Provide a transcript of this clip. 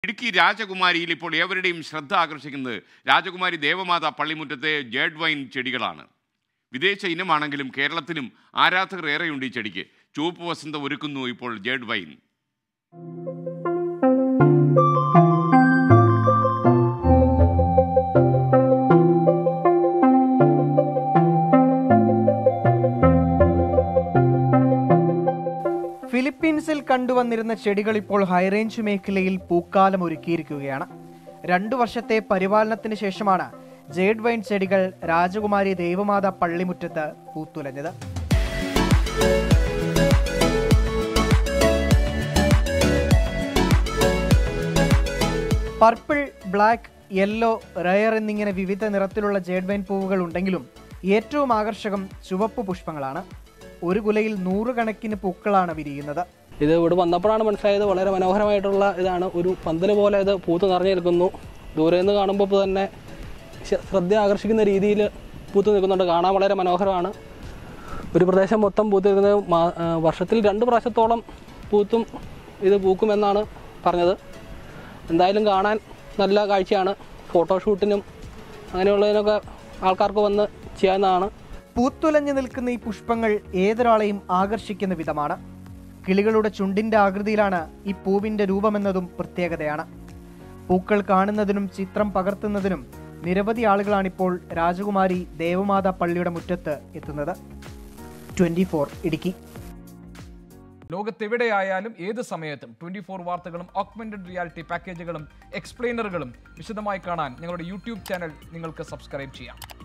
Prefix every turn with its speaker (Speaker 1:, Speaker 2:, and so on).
Speaker 1: ഇടുക്കി രാജകുമാരിയിൽ ഇപ്പോൾ ഏവരുടെയും ശ്രദ്ധ ആകർഷിക്കുന്നത് രാജകുമാരി ദേവമാത പള്ളിമുറ്റത്തെ ജേഡ് വൈൻ ചെടികളാണ് വിദേശ ഇനമാണെങ്കിലും കേരളത്തിലും ആരാധകർ ഏറെയുണ്ട് ഈ ചെടിക്ക് ചുവപ്പ് വസന്തം ഒരുക്കുന്നു ഇപ്പോൾ ജേഡ് വൈൻ
Speaker 2: ഫിലിപ്പീൻസിൽ കണ്ടുവന്നിരുന്ന ചെടികൾ ഇപ്പോൾ ഹൈറേഞ്ച് മേഖലയിൽ പൂക്കാലം ഒരുക്കിയിരിക്കുകയാണ് രണ്ടു വർഷത്തെ പരിപാലനത്തിന് ശേഷമാണ് ജേഡ് വൈൻ ചെടികൾ രാജകുമാരി ദേവമാത പള്ളിമുറ്റത്ത് പൂത്തുലഞ്ഞത് പർപ്പിൾ ബ്ലാക്ക് യെല്ലോ റയർ എന്നിങ്ങനെ വിവിധ നിറത്തിലുള്ള ജേഡ് വൈൻ പൂവുകൾ ഉണ്ടെങ്കിലും ഏറ്റവും ആകർഷകം ചുവപ്പ് പുഷ്പങ്ങളാണ് ഒരു കുലയിൽ നൂറുകണക്കിന് പൂക്കളാണ് വിരിയുന്നത്
Speaker 3: ഇത് ഇവിടെ വന്നപ്പോഴാണ് മനസ്സിലായത് വളരെ മനോഹരമായിട്ടുള്ള ഇതാണ് ഒരു പന്തല് പോലെ ഇത് പൂത്ത് നിറഞ്ഞു നിൽക്കുന്നു ദൂരെ നിന്ന് കാണുമ്പോൾ ഇപ്പോൾ തന്നെ ശ- ശ്രദ്ധ ആകർഷിക്കുന്ന രീതിയിൽ പൂത്ത് നിൽക്കുന്നുണ്ട് കാണാൻ വളരെ മനോഹരമാണ് ഒരു പ്രദേശം മൊത്തം പൂത്ത് നിൽക്കുന്നത് മാ- ആ, വർഷത്തിൽ രണ്ട് പ്രാവശ്യത്തോളം പൂത്തും ഇത് പൂക്കുമെന്നാണ് പറഞ്ഞത് എന്തായാലും കാണാൻ നല്ല കാഴ്ചയാണ് ഫോട്ടോഷൂട്ടിനും അങ്ങനെയുള്ളതിനൊക്കെ ആൾക്കാർക്ക് വന്ന് ചെയ്യാവുന്നതാണ്
Speaker 2: പൂത്തുലഞ്ഞു നിൽക്കുന്ന ഈ പുഷ്പങ്ങൾ ഏതൊരാളെയും ആകർഷിക്കുന്ന വിധമാണ് കിളികളുടെ ചുണ്ടിന്റെ ആകൃതിയിലാണ് ഈ പൂവിന്റെ രൂപമെന്നതും പ്രത്യേകതയാണ് പൂക്കൾ കാണുന്നതിനും ചിത്രം പകർത്തുന്നതിനും നിരവധി ആളുകളാണിപ്പോൾ രാജകുമാരി ദേവമാത പള്ളിയുടെ മുറ്റത്ത് എത്തുന്നത് ട്വന്റി ഇടുക്കി
Speaker 4: ലോകത്തെവിടെയായാലും ഏത് സമയത്തും ട്വന്റി ഫോർ വാർത്തകളും ഓഗ്മെന്റഡ് റിയാലിറ്റി പാക്കേജുകളും എക്സ്പ്ലെയിനറുകളും വിശദമായി കാണാൻ ഞങ്ങളുടെ യൂട്യൂബ് ചാനൽ നിങ്ങൾക്ക് സബ്സ്ക്രൈബ് ചെയ്യാം